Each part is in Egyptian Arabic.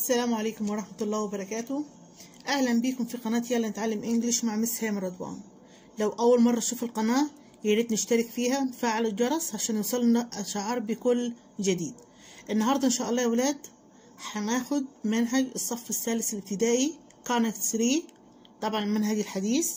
السلام عليكم ورحمة الله وبركاته أهلا بيكم في قناة يلا نتعلم إنجليش مع مس هام رضوان لو أول مرة تشوف القناة ياريت نشترك فيها نفعل الجرس عشان يوصلنا أشعار بكل جديد النهاردة إن شاء الله يا ولاد هناخد منهج الصف الثالث الابتدائي كانت 3 طبعا المنهج الحديث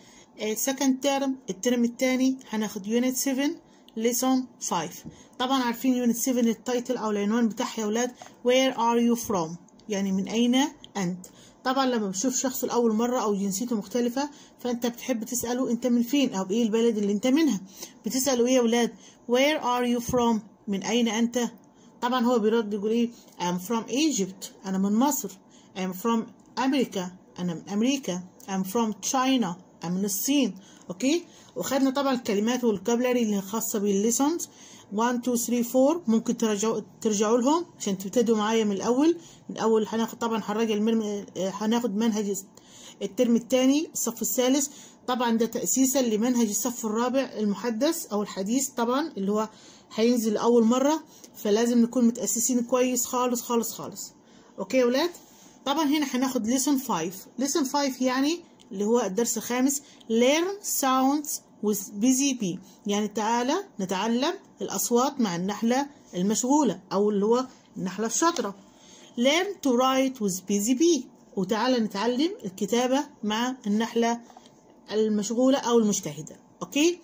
سكند تيرم الترم الثاني هناخد يونت 7 ليسون 5 طبعا عارفين يونت 7 التايتل او العنوان بتاعها يا ولاد where are you from يعني من اين انت طبعا لما بتشوف شخص لاول مره او جنسيته مختلفه فانت بتحب تساله انت من فين او ايه البلد اللي انت منها بتساله ايه يا ولاد where are you from من اين انت طبعا هو بيرد يقول ايه I'm from Egypt انا من مصر I'm from America انا من امريكا I'm from China انا من الصين اوكي وخدنا طبعا الكلمات والكابلري اللي خاصه بالليسونز 1 2 3 4 ممكن ترجعوا ترجعوا لهم عشان تبتدوا معايا من الاول من الاول هناخد طبعا هنراجع المرم... هناخد منهج الترم الثاني الصف الثالث طبعا ده تاسيسا لمنهج الصف الرابع المحدث او الحديث طبعا اللي هو هينزل لاول مره فلازم نكون متاسسين كويس خالص خالص خالص اوكي يا ولاد طبعا هنا هناخد ليسون 5 ليسون 5 يعني اللي هو الدرس الخامس learn sounds with busy bee يعني تعالى نتعلم الأصوات مع النحلة المشغولة أو اللي هو النحلة الشاطرة learn to write with busy bee وتعالى نتعلم الكتابة مع النحلة المشغولة أو المجتهدة أوكي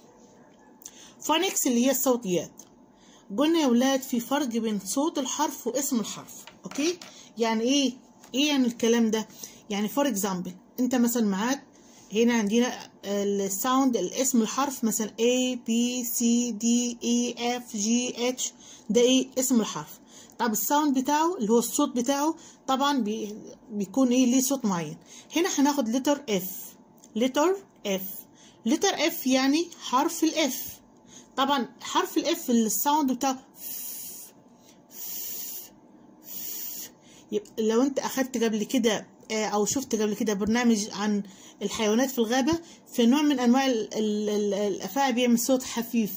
phonics اللي هي الصوتيات قلنا يا ولاد في فرق بين صوت الحرف واسم الحرف أوكي يعني إيه إيه يعني الكلام ده يعني فور اكزامبل انت مثلا معاك هنا عندنا الساوند الاسم الحرف مثلا A B C D E F G H ده ايه اسم الحرف طب الساوند بتاعه اللي هو الصوت بتاعه طبعا بي بيكون ايه ليه صوت معين هنا هناخد لتر F لتر F لتر F يعني حرف الاف طبعا حرف الاف الساوند بتاعه لو انت اخدت قبل كده او شفت قبل كده برنامج عن الحيوانات في الغابة في نوع من انواع ال ال ال الافاعي بيعمل صوت خفيف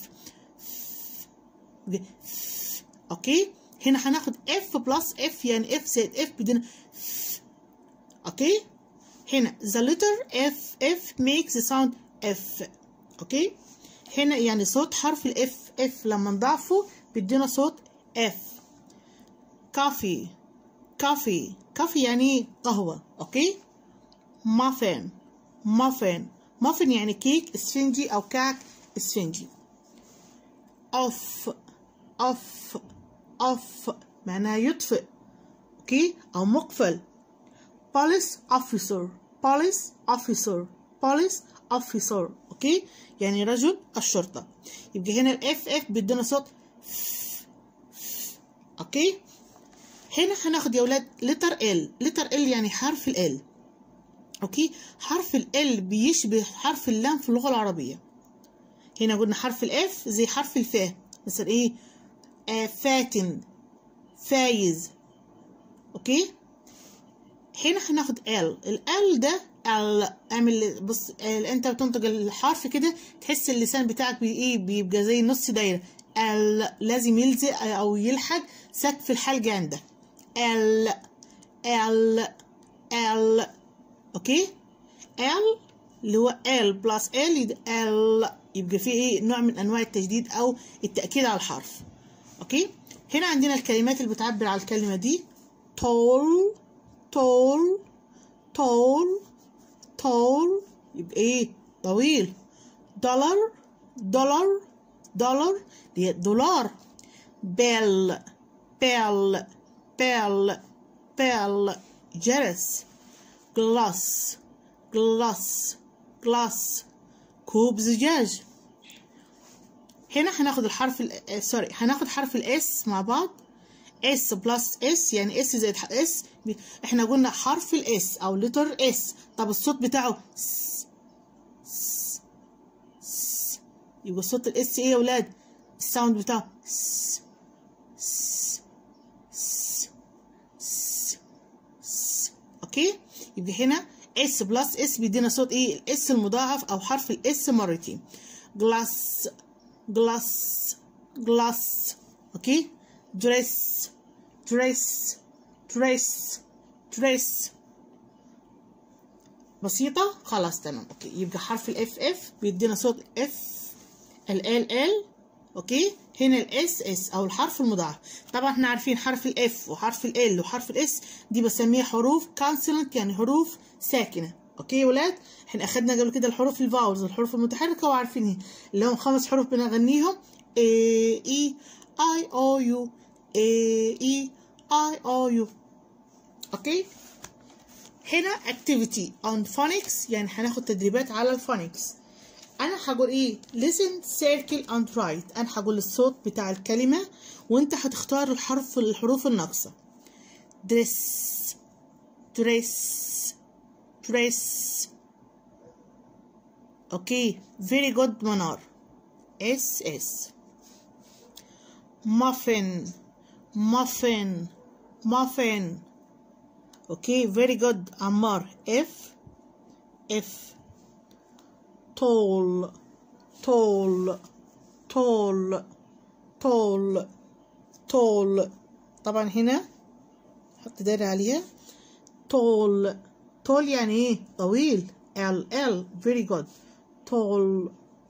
اوكي هنا هناخد اف بلس اف يعني اف زائد اف بدون اوكي هنا the letter f f makes the sound f اوكي هنا يعني صوت حرف الاف اف لما نضعفه بيدينا صوت اف كافي كافي كافي يعني قهوة أوكي مافين مافين مافين يعني كيك اسفنجي أو كعك اسفنجي أوف أوف أوف معناها يطفئ أوكي أو مقفل بوليس أوفيسر بوليس أوفيسر بوليس أوفيسر أوكي يعني رجل الشرطة يبقى هنا الإف إف بيدينا صوت أوكي هنا هناخد يا ولاد لتر ال لتر ال يعني حرف ال اوكي حرف ال بيشبه حرف اللام في اللغه العربيه هنا قلنا حرف الاف زي حرف الفاء مثلا ايه آه فاتن فايز اوكي هنا هناخد ال ال ده ال اعمل بص انت بتنطق الحرف كده تحس اللسان بتاعك بي ايه بيبقى زي نص دايره ال لازم يلزق او يلحق سقف الحلقه عندك ال ال ال اوكي ال اللي هو ال بلس ال ال يبقى فيه ايه نوع من انواع التجديد او التاكيد على الحرف اوكي هنا عندنا الكلمات اللي بتعبر على الكلمه دي tall tall tall tall يبقى ايه طويل دولار دولار دولار دي دولار بيل بيل بيل بيل جرس جلاس جلاس جلاس كوب زجاج هنا هناخد الحرف ال سوري هناخد حرف الاس مع بعض اس بلس اس يعني اس زائد اس احنا قلنا حرف الاس او لتر اس طب الصوت بتاعه س س س يبقى صوت الاس ايه يا ولاد الساوند بتاعه س س اوكي يبقى هنا اس بلس اس بيدينا صوت ايه الاس المضاعف او حرف الاس مرتين جلاس جلاس جلاس اوكي دريس دريس دريس dress بسيطة خلاص تمام اوكي يبقى حرف الاف اف بيدينا صوت اف ال ال ال اوكي هنا الاس اس او الحرف المضاعف طبعا احنا عارفين حرف الاف وحرف ال وحرف الاس دي بسميها حروف كونسونانت يعني حروف ساكنة اوكي يا ولاد احنا اخدنا قبل كده الحروف الفاولز الحروف المتحركة وعارفين اللي هم خمس حروف بنغنيهم A E I O U A E I O U اوكي هنا activity on phonics يعني هناخد تدريبات على الفونكس انا هقول ايه listen circle and write انا هقول الصوت بتاع الكلمة وانت هتختار الحرف الحروف الناقصة dress dress dress اوكي very good منار اس اس muffin muffin muffin اوكي very good عمار اف اف tall tall tall tall tall طبعا هنا حط دايرة عليها tall tall يعني ايه طويل L L very good tall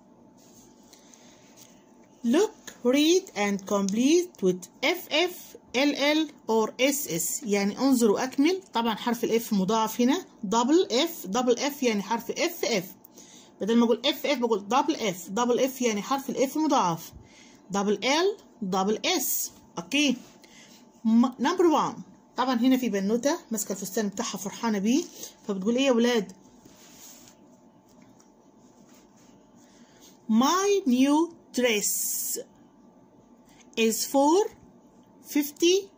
look read and complete with FF LL or SS يعني انظر واكمل طبعا حرف الاف مضاعف هنا double F double F يعني حرف FF بدل ما اقول اف اف بقول دبل اف دبل اف يعني حرف الاف مضاعف دبل ال دبل اس اوكي نمبر 1 طبعا هنا في بنوته ماسكه الفستان بتاعها فرحانه بيه فبتقول ايه يا ولاد my new dress is for 50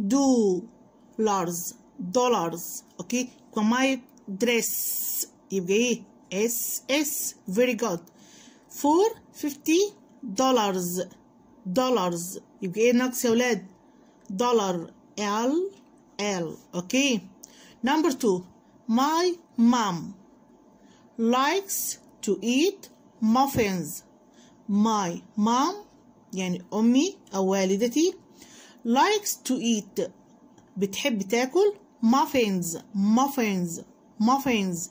dollars dollars اوكي my dress يبقى ايه اس اس very good for 50 dollars dollars يبقى ايه ناقص يا ولاد دولار ال ال اوكي number two my mom likes to eat muffins my mom يعني أمي أو والدتي likes to eat بتحب تاكل muffins muffins muffins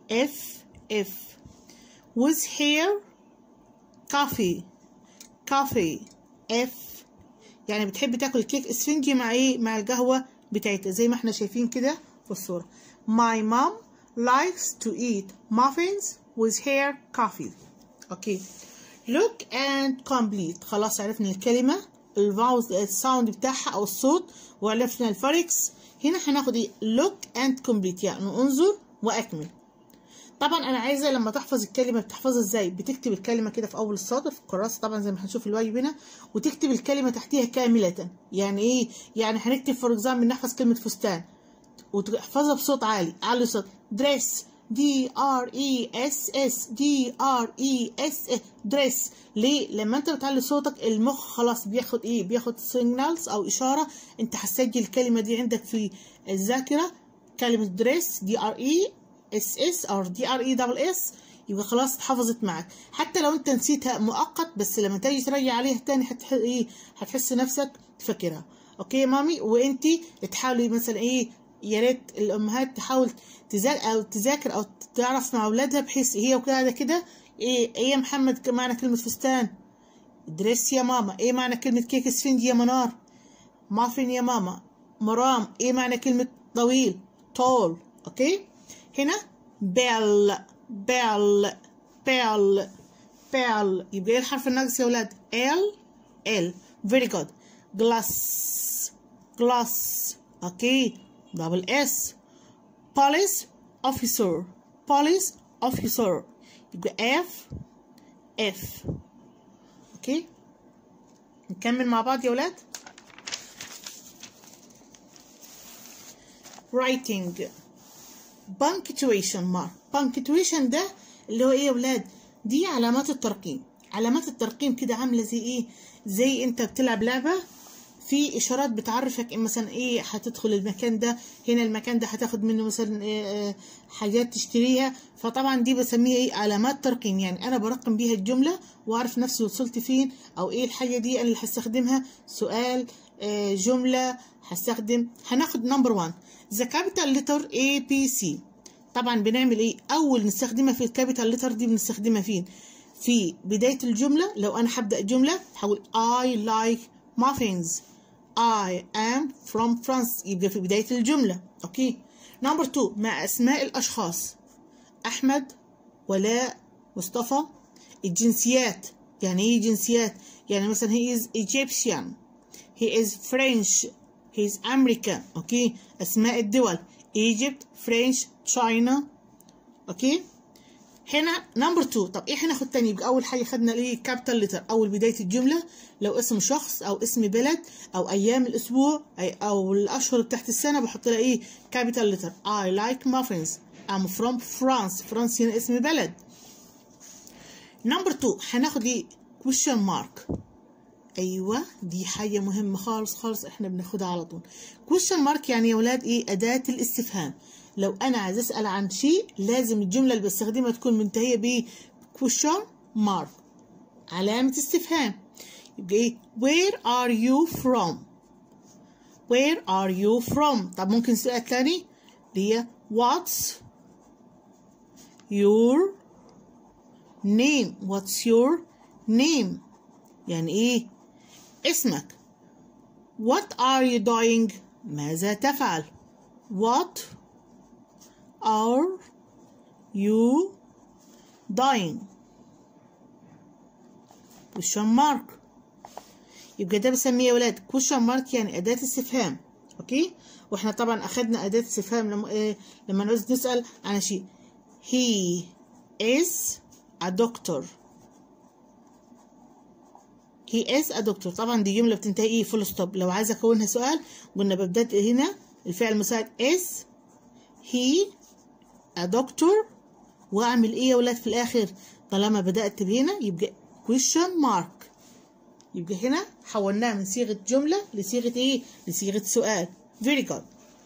F F with hair coffee coffee F يعني بتحب تاكل كيك اسفنجي مع ايه مع القهوة بتاعتها زي ما احنا شايفين كده في الصورة my mom likes to eat muffins with hair coffee اوكي look and complete خلاص عرفنا الكلمة الفاوز الساوند بتاعها او الصوت وعرفنا الفريكس هنا هناخد ايه look and complete يعني انظر واكمل طبعا انا عايزه لما تحفظ الكلمه بتحفظها ازاي بتكتب الكلمه كده في اول السطر في الكراسه طبعا زي ما هنشوف الواجب هنا وتكتب الكلمه تحتيها كامله يعني ايه يعني هنكتب فور اكزامبل نحفظ كلمه فستان وتحفظها بصوت عالي اعلي صوت دريس دي ار اي اس اس دي ار اي اس اس دريس ليه لما انت بتعلي صوتك المخ خلاص بياخد ايه بياخد سيجنالز او اشاره انت هتسجل الكلمه دي عندك في الذاكره كلمه دريس دي ار اي اس اس او دي ار اي دبل اس يبقى خلاص اتحفظت معاك حتى لو انت نسيتها مؤقت بس لما تيجي ترجع عليها تاني هتح... ايه هتحس نفسك فاكرها اوكي يا مامي وانت تحاولي مثلا ايه يا ريت الامهات تحاول تذاكر او تذاكر او تعرف مع اولادها بحيث هي وقاعده كده ايه ايه يا محمد معنى كلمه فستان دريس يا ماما ايه معنى كلمه كيك اسفنجي يا منار مافين يا ماما مرام ايه معنى كلمه طويل طول اوكي هنا بيل بيل بيل بيل يبقى ايه الحرف الناقص يا ولاد ال ال very good glass glass اوكي دبل اس police officer police officer يبقى اف اف اوكي نكمل مع بعض يا ولاد writing punctuation mark punctuation ده اللي هو ايه يا ولاد دي علامات الترقيم علامات الترقيم كده عامله زي ايه زي انت بتلعب لعبه في اشارات بتعرفك إن مثلا ايه هتدخل المكان ده هنا المكان ده هتاخد منه مثلا إيه حاجات تشتريها فطبعا دي بسميها ايه علامات ترقيم يعني انا برقم بيها الجمله واعرف نفسي وصلت فين او ايه الحاجه دي انا اللي هستخدمها سؤال آه، جملة هستخدم هناخد نمبر 1 the capital letter A B C طبعا بنعمل ايه اول نستخدمها في الكابيتال لتر دي بنستخدمها فين في بداية الجملة لو انا هبدأ جملة هقول I like muffins I am from France يبقى في بداية الجملة اوكي نمبر 2 مع اسماء الاشخاص احمد ولاء مصطفى الجنسيات يعني ايه جنسيات يعني مثلا he is Egyptian he is French he is American اوكي اسماء الدول Egypt French China اوكي هنا نمبر 2 طب ايه هناخد تاني يبقى اول حاجه خدنا ايه كابيتال لتر اول بدايه الجمله لو اسم شخص او اسم بلد او ايام الاسبوع أي او الاشهر بتاعت السنه بحط لها ايه كابيتال لتر I like muffins I'm from France فرنسا هنا اسم بلد نمبر 2 هناخد ايه question mark ايوه دي حاجه مهمه خالص خالص احنا بناخدها على طول question mark يعني يا ولاد ايه اداه الاستفهام لو انا عايز اسال عن شيء لازم الجمله اللي بستخدمها تكون منتهيه ب question mark علامه استفهام يبقى ايه where are you from where are you from طب ممكن سؤال تاني اللي هي what's your name what's your name يعني ايه اسمك what are you doing ماذا تفعل what are you doing question mark يبقى ده بسميه يا ولاد question mark يعني أداة استفهام أوكي واحنا طبعا أخدنا أداة استفهام لما إيه لما نعوز نسأل عن شيء he is a doctor he is a doctor طبعا دي جملة بتنتهي ايه فول ستوب لو عايزة أكونها سؤال قلنا ببدأ هنا الفعل المساعد is he a doctor واعمل ايه يا ولاد في الاخر طالما بدأت بهنا يبقى question mark يبقى هنا حولناها من صيغة جملة لصيغة ايه لصيغة سؤال very good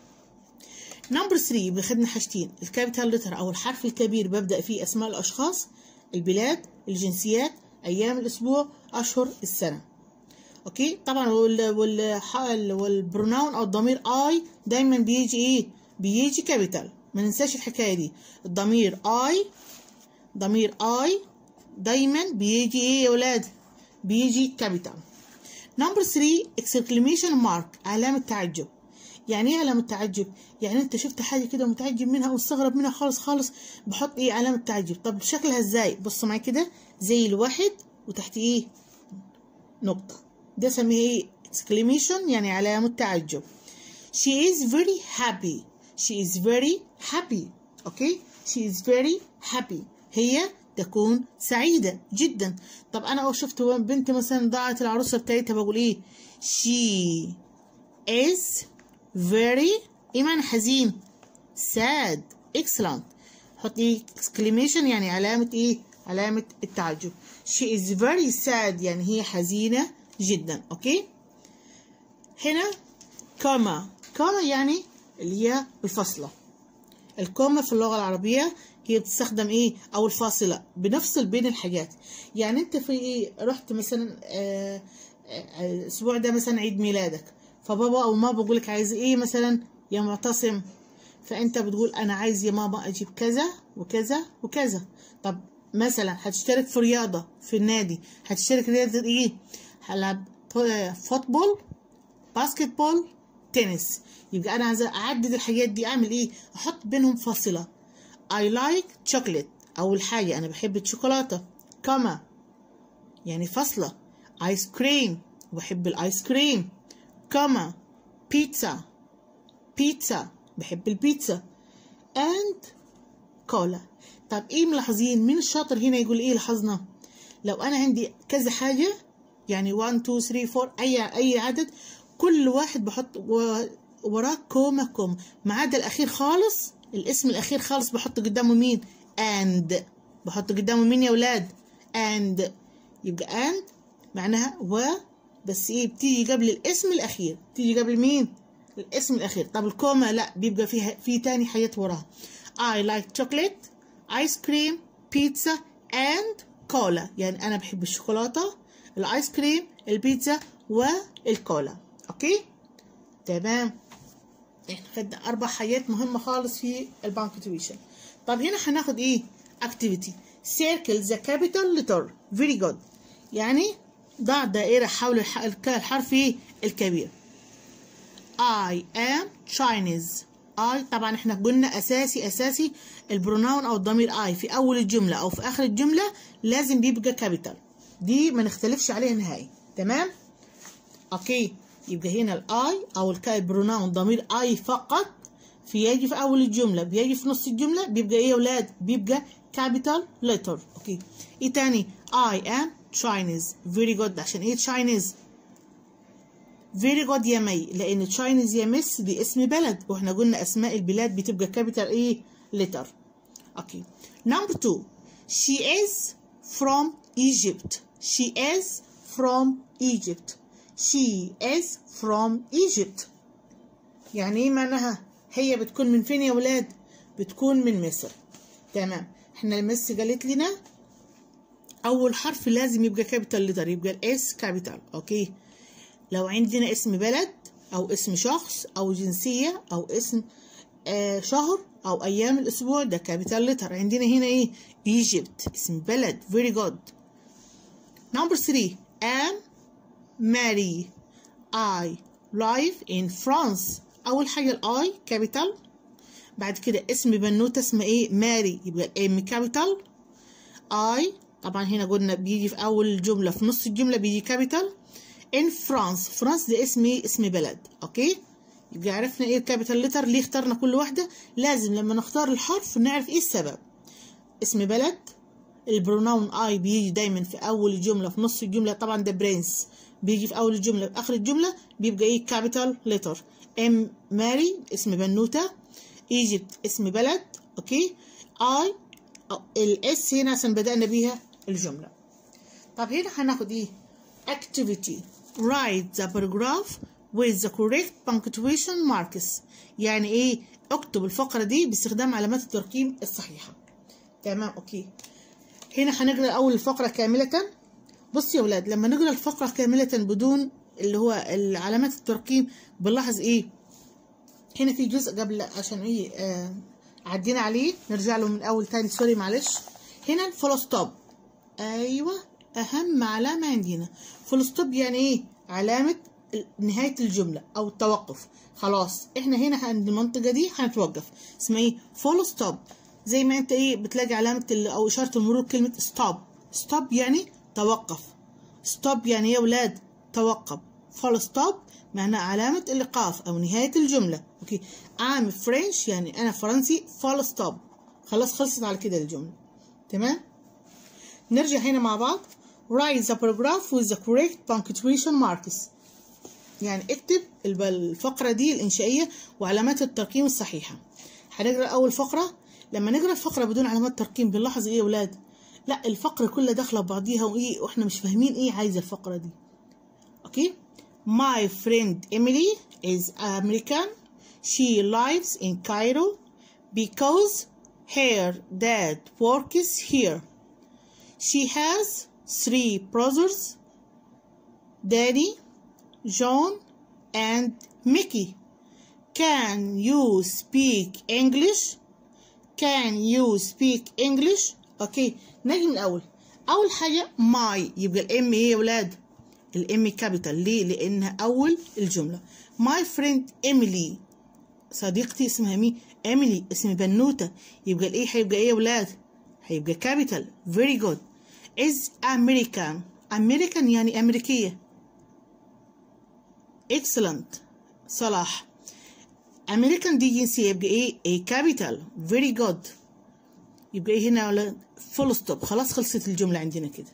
نمبر 3 يبقى خدنا حاجتين الكابيتال لتر او الحرف الكبير ببدأ فيه اسماء الاشخاص البلاد الجنسيات ايام الاسبوع اشهر السنة اوكي طبعا وال وال والبروناون او الضمير اي دايما بيجي ايه بيجي كابيتال ما ننساش الحكايه دي الضمير اي ضمير اي دايما بيجي ايه يا ولاد بيجي كابيتال نمبر 3 اكسكليميشن مارك علامه تعجب يعني ايه علامه تعجب يعني انت شفت حاجه كده متعجب منها ومستغرب منها خالص خالص بحط ايه علامه تعجب طب شكلها ازاي بص معايا كده زي الواحد وتحت ايه نقطه ده اسميه ايه exclamation يعني علامه تعجب she is very happy she is very happy okay she is very happy هي تكون سعيدة جدا طب أنا لو شفت بنت مثلا ضاعت العروسة بتاعتها بقول إيه she is very إيمان حزين sad excellent حط إيه exclamation يعني علامة إيه علامة التعجب she is very sad يعني هي حزينة جدا أوكي هنا كوما كوما يعني اللي هي الفاصلة الكوما في اللغة العربية هي بتستخدم ايه او الفاصلة بنفصل بين الحاجات يعني انت في ايه رحت مثلا آه، آه، الاسبوع ده مثلا عيد ميلادك فبابا او ماما بقول لك عايز ايه مثلا يا معتصم فانت بتقول انا عايز يا ماما اجيب كذا وكذا وكذا طب مثلا هتشترك في رياضة في النادي هتشترك رياضة ايه هلعب فوتبول باسكت بول تنس يبقى انا عايزه اعدد الحاجات دي اعمل ايه احط بينهم فاصله I like chocolate اول حاجه انا بحب الشوكولاته كما يعني فاصله ايس كريم بحب الايس كريم كما بيتزا بيتزا بحب البيتزا and كولا طب ايه ملاحظين مين الشاطر هنا يقول ايه لاحظنا لو انا عندي كذا حاجه يعني 1 2 3 4 اي اي عدد كل واحد بحط و- وراه كوما كوما ما عدا الاخير خالص الاسم الاخير خالص بحط قدامه مين and بحط قدامه مين يا ولاد and يبقى and معناها و بس ايه بتيجي قبل الاسم الاخير تيجي قبل مين الاسم الاخير طب الكوما لا بيبقى فيها في تاني حاجات وراها I like chocolate ice cream pizza and كولا يعني انا بحب الشوكولاته الايس كريم البيتزا والكولا اوكي تمام احنا خدنا اربع حاجات مهمه خالص في البانكتويشن طب هنا هناخد ايه activity circle the capital letter very good يعني ضع دائرة حول الحرف ايه الكبير I am Chinese I طبعا احنا قلنا اساسي اساسي البروناون او الضمير I في اول الجملة او في اخر الجملة لازم بيبقى كابيتال دي ما نختلفش عليها نهائي تمام اوكي يبقى هنا الاي او البروناون ضمير اي فقط في يجي في اول الجمله بيجي في نص الجمله بيبقى ايه يا اولاد بيبقى كابيتال لتر اوكي ايه تاني I am Chinese very good عشان ايه Chinese very good يا مي لان Chinese يا مس دي اسم بلد واحنا قلنا اسماء البلاد بتبقى كابيتال ايه لتر اوكي number two she is from Egypt she is from Egypt she is from Egypt يعني ايه معناها هي بتكون من فين يا ولاد بتكون من مصر تمام احنا المس قالت لنا اول حرف لازم يبقى كابيتال لتر يبقى الاس كابيتال اوكي لو عندنا اسم بلد او اسم شخص او جنسيه او اسم آه شهر او ايام الاسبوع ده كابيتال لتر عندنا هنا ايه ايجيبت اسم بلد very good number 3 am Mary I live in France أول حاجة الآي كابيتال بعد كده اسم بنوتة اسمها إيه ماري يبقى الإم كابيتال I طبعا هنا قلنا بيجي في أول الجملة في نص الجملة بيجي كابيتال in France فرانس ده اسم إيه اسم بلد أوكي يبقى عرفنا إيه الكابيتال لتر ليه اخترنا كل واحدة لازم لما نختار الحرف نعرف إيه السبب اسم بلد البروناون اي بيجي دايما في اول الجمله في نص الجمله طبعا ده برنس بيجي في اول الجمله في اخر الجمله بيبقى ايه كابيتال لتر ام ماري اسم بنوته ايجيبت اسم بلد اوكي اي الاس هنا عشان بدانا بيها الجمله طب هنا هناخد ايه activity write the paragraph with the correct punctuation marks يعني ايه اكتب الفقره دي باستخدام علامات الترقيم الصحيحه تمام اوكي هنا هنقرا اول الفقره كامله بص يا ولاد لما نقرا الفقره كامله بدون اللي هو علامات الترقيم بنلاحظ ايه هنا في جزء قبل عشان ايه آه عدينا عليه نرجع له من اول تاني سوري معلش هنا الفول ستوب ايوه اهم علامه عندنا فول ستوب يعني ايه علامه نهايه الجمله او التوقف خلاص احنا هنا عند المنطقه دي هنتوقف اسمها ايه فول ستوب زي ما انت ايه بتلاقي علامه او اشاره المرور كلمه ستوب ستوب يعني توقف ستوب يعني يا ولاد توقف فول ستوب معناه علامة الإيقاف أو نهاية الجملة أوكي I'm French يعني أنا فرنسي فول ستوب خلاص خلصت على كده الجملة تمام نرجع هنا مع بعض write the paragraph with the correct punctuation marks يعني اكتب الفقرة دي الإنشائية وعلامات الترقيم الصحيحة هنقرأ أول فقرة لما نقرأ الفقرة بدون علامات ترقيم بنلاحظ إيه يا ولاد لا الفقرة كلها داخلة ببعضيها وإيه وإحنا مش فاهمين إيه عايزة الفقرة دي أوكي My friend Emily is American. She lives in Cairo because her dad works here. She has three brothers, Daddy, John, and Mickey. Can you speak English? Can you speak English? اوكي نجي من الاول اول حاجه ماي يبقى الام ايه يا ولاد الام كابيتال ليه لانها اول الجمله ماي فريند ايميلي صديقتي اسمها مين ايميلي اسم بنوته يبقى الايه هيبقى ايه يا ولاد هيبقى كابيتال فيري جود از امريكان امريكان يعني امريكيه اكسلنت صلاح امريكان دي جنسيه يبقى ايه ايه كابيتال فيري جود يبقى ايه هنا ولا فول ستوب خلاص خلصت الجمله عندنا كده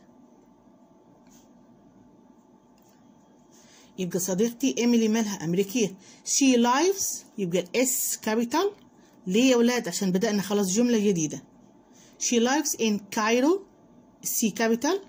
يبقى صديقتي ايميلي مالها امريكيه شي لايفز يبقى الاس كابيتال ليه يا ولاد عشان بدانا خلاص جمله جديده شي لايفز ان كايرو سي كابيتال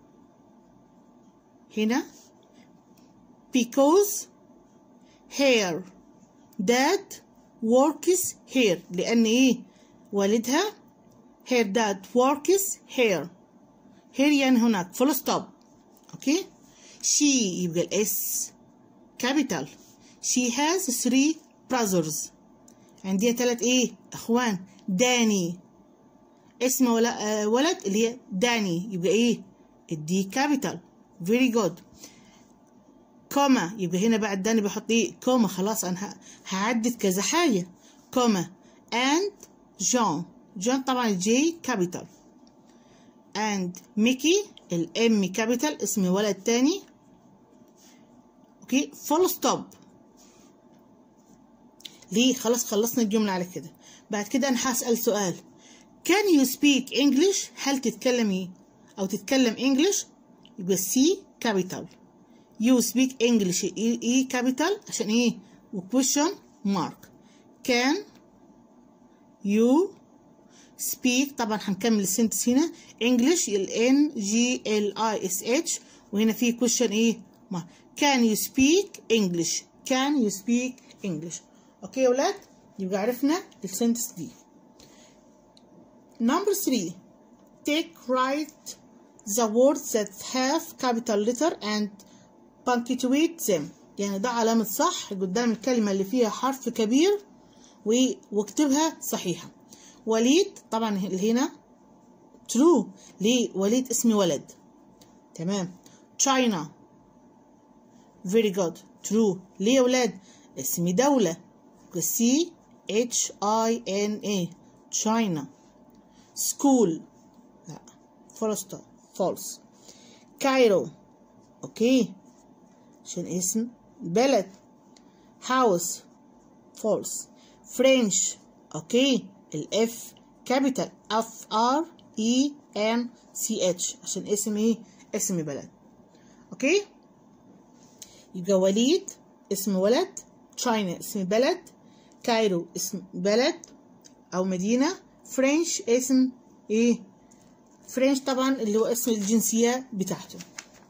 هنا because her dad works here لان ايه والدها her dad works here here يعني هناك full stop اوكي she يبقى الاس capital she has three brothers عندها ثلاث ايه اخوان داني اسم ولا آه ولد اللي هي داني يبقى ايه الدي كابيتال very good كوما يبقى هنا بعد داني بحط ايه كوما خلاص انا هعدد كذا حاجة كوما and جون جون طبعا الجي كابيتال and ميكي الام كابيتال اسم ولد تاني اوكي فول ستوب ليه خلاص خلصنا الجملة على كده بعد كده انا هسأل سؤال can you speak English هل تتكلمي او تتكلم English يبقى سي كابيتال you speak English اي اي كابيتال عشان ايه و question mark can you speak طبعا هنكمل السنتس هنا English ال N G L I S H وهنا في question ايه mark can you speak English can you speak English اوكي يا ولاد يبقى عرفنا السنتس دي number 3 take write the words that have capital letter and punctuate them يعني ده علامة صح قدام الكلمة اللي فيها حرف كبير واكتبها صحيحة وليد طبعا اللي هنا true ليه وليد اسم ولد تمام China very good true ليه يا ولاد اسم دولة C H I N A China school لا false false كايرو اوكي عشان اسم بلد house false French اوكي الاف كابيتال اف ار اي ام سي اتش عشان اسم ايه اسم بلد اوكي يبقى وليد اسم ولد تشاينا اسم بلد كايرو اسم بلد او مدينة فرنش اسم ايه فرنش طبعا اللي هو اسم الجنسية بتاعته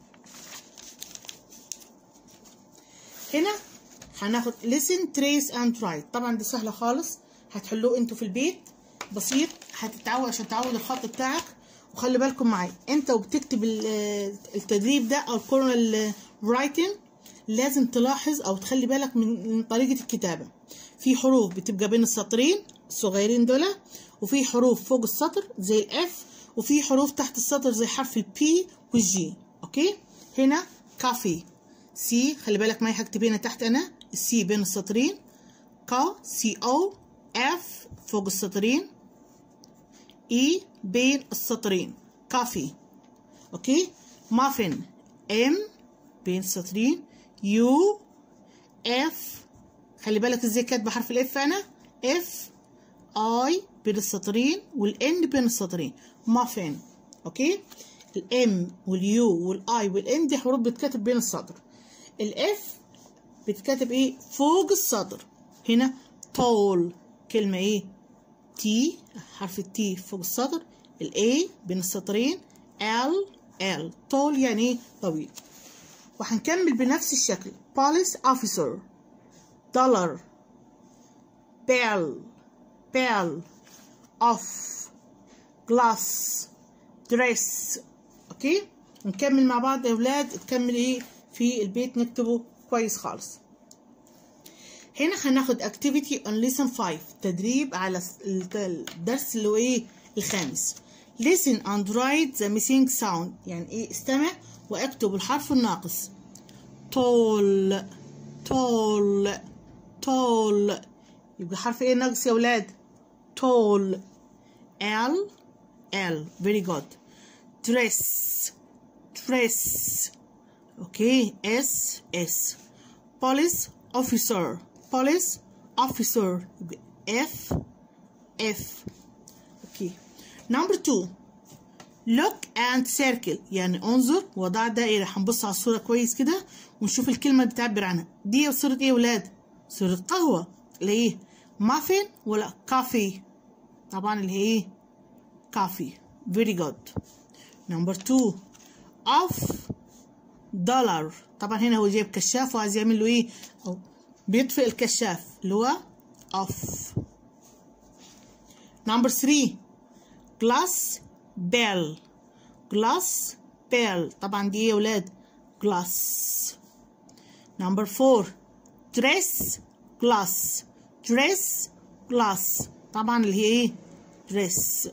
هنا هناخد listen trace and write طبعا دي سهلة خالص هتحلوه انتوا في البيت بسيط هتتعود عشان تعود الخط بتاعك وخلي بالكم معايا انت وبتكتب التدريب ده او الكورنال رايتنج لازم تلاحظ او تخلي بالك من طريقة الكتابة في حروف بتبقى بين السطرين الصغيرين دول وفي حروف فوق السطر زي الاف وفي حروف تحت السطر زي حرف البي والجي اوكي هنا كافي سي خلي بالك معايا هكتب هنا تحت انا السي بين السطرين كا سي او اف فوق السطرين اي بين السطرين كافي اوكي مافن ام بين السطرين يو اف خلي بالك ازاي كاتبه حرف الاف انا اف اي بين السطرين والان بين السطرين مافن اوكي الام واليو والاي والان دي حروف بتتكتب بين السطر الاف بتتكتب ايه فوق السطر هنا طول كلمة ايه تي حرف التي فوق السطر الاي بين السطرين ال ال طول يعني ايه طويل وهنكمل بنفس الشكل police officer dollar bell bell off glass dress اوكي نكمل مع بعض يا اولاد تكمل ايه في البيت نكتبه كويس خالص هنا هناخد activity on lesson 5 تدريب على الدرس اللي هو ايه الخامس listen and write the missing sound يعني ايه استمع واكتب الحرف الناقص طول طول طول يبقى حرف ايه ناقص يا ولاد طول L L very good dress dress okay S S police officer police officer F F okay number two look and circle يعني انظر وضع دائرة هنبص على الصورة كويس كده ونشوف الكلمة اللي بتعبر عنها دي صورة ايه يا ولاد صورة قهوة اللي ايه مافين ولا كافي طبعا اللي هي ايه كافي very good number two of دولار طبعا هنا هو جايب كشاف وعايز يعمل له ايه أو بيطفئ الكشاف اللي هو off number 3 glass bell glass bell طبعا دي ايه يا ولاد glass number four dress glass dress glass طبعا اللي هي ايه dress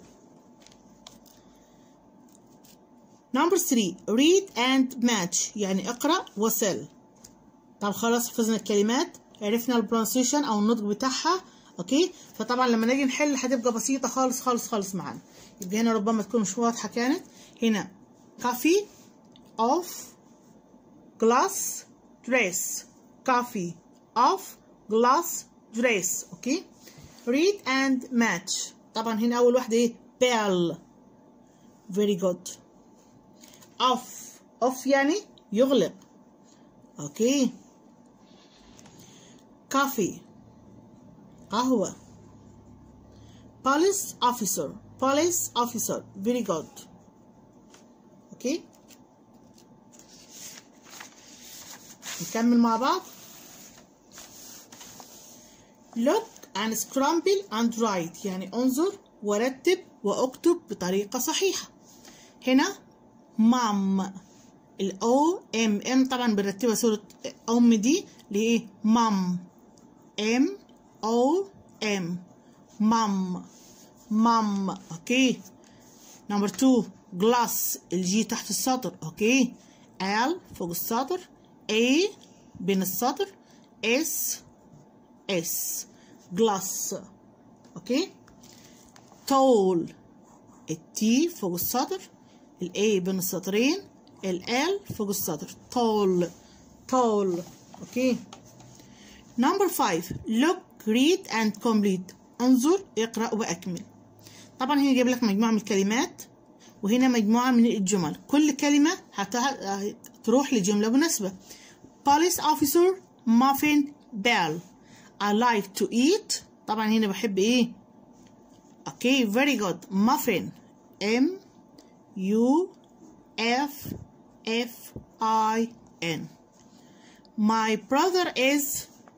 number three read and match يعني اقرأ وسل طب خلاص حفظنا الكلمات عرفنا البرونسيشن او النطق بتاعها اوكي فطبعا لما نيجي نحل هتبقى بسيطه خالص خالص خالص معانا يبقى هنا ربما تكون مش واضحه كانت هنا coffee of glass dress coffee of glass dress اوكي read and match طبعا هنا اول واحده ايه bell very good off off يعني يغلق اوكي coffee قهوة police officer police officer very good اوكي نكمل مع بعض look and scramble and write يعني انظر ورتب واكتب بطريقة صحيحة هنا مام الاو ام ام طبعا بنرتبها صورة ام دي اللي هي مام ام او ام مام مام اوكي نمبر 2 جلاس الجي تحت السطر اوكي ال فوق السطر A بين السطر اس اس جلاس اوكي تول التي فوق السطر الاي بين السطرين ال فوق السطر tall tall اوكي نمبر 5 look read and complete انظر اقرا واكمل طبعا هنا جايب لك مجموعه من الكلمات وهنا مجموعه من الجمل كل كلمه هتروح لجمله مناسبه police officer muffin bell I like to eat طبعا هنا بحب ايه اوكي very good muffin M U F F I N my brother is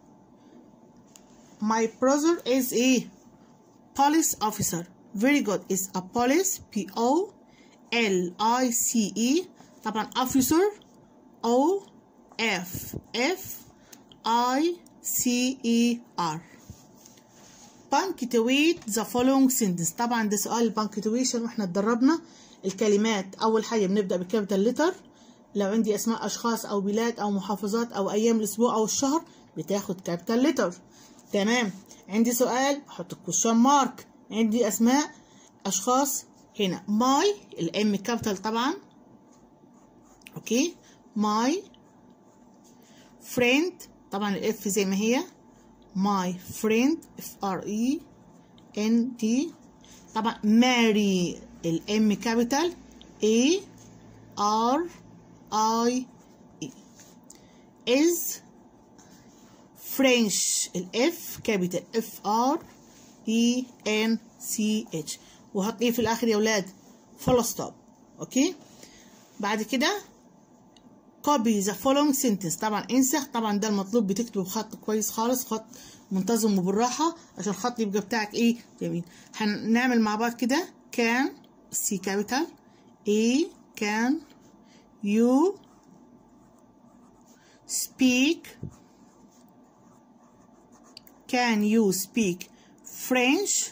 my brother is a police officer very good is a police P O L I C E طبعا officer O F F I C E R punctuate the following sentence طبعا ده سؤال punctuation واحنا اتدربنا الكلمات اول حاجه بنبدا بكابيتال لتر لو عندي اسماء اشخاص او بلاد او محافظات او ايام الاسبوع او الشهر بتاخد كابيتال لتر تمام عندي سؤال احط كويشن مارك عندي اسماء اشخاص هنا ماي الام كابيتال طبعا اوكي ماي فريند طبعا الاف زي ما هي ماي فريند اف ار اي ان دي طبعا ماري الام كابيتال A R I E is French الاف كابيتال F R E N C H وهحط ايه في الاخر يا اولاد فول ستوب اوكي بعد كده copy the following sentence طبعا انسخ طبعا ده المطلوب بتكتبه بخط كويس خالص خط منتظم وبالراحه عشان الخط يبقى بتاعك ايه جميل هنعمل مع بعض كده can C capital A can you speak can you speak French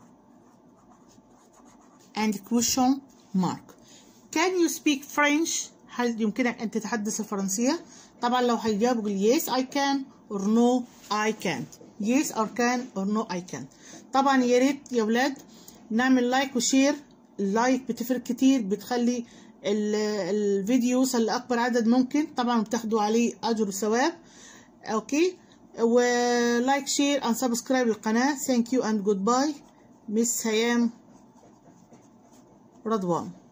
and question mark can you speak French هل يمكنك أن تتحدث الفرنسية طبعا لو هيجاوبوا yes I can or no I can't yes or can or no I can طبعا يا ريت يا ولاد نعمل لايك وشير اللايك بتفرق كتير بتخلي الفيديو يوصل لأكبر عدد ممكن طبعا بتاخدوا عليه أجر وثواب أوكي ولايك شير and سبسكرايب للقناة thank you and goodbye مس هيام رضوان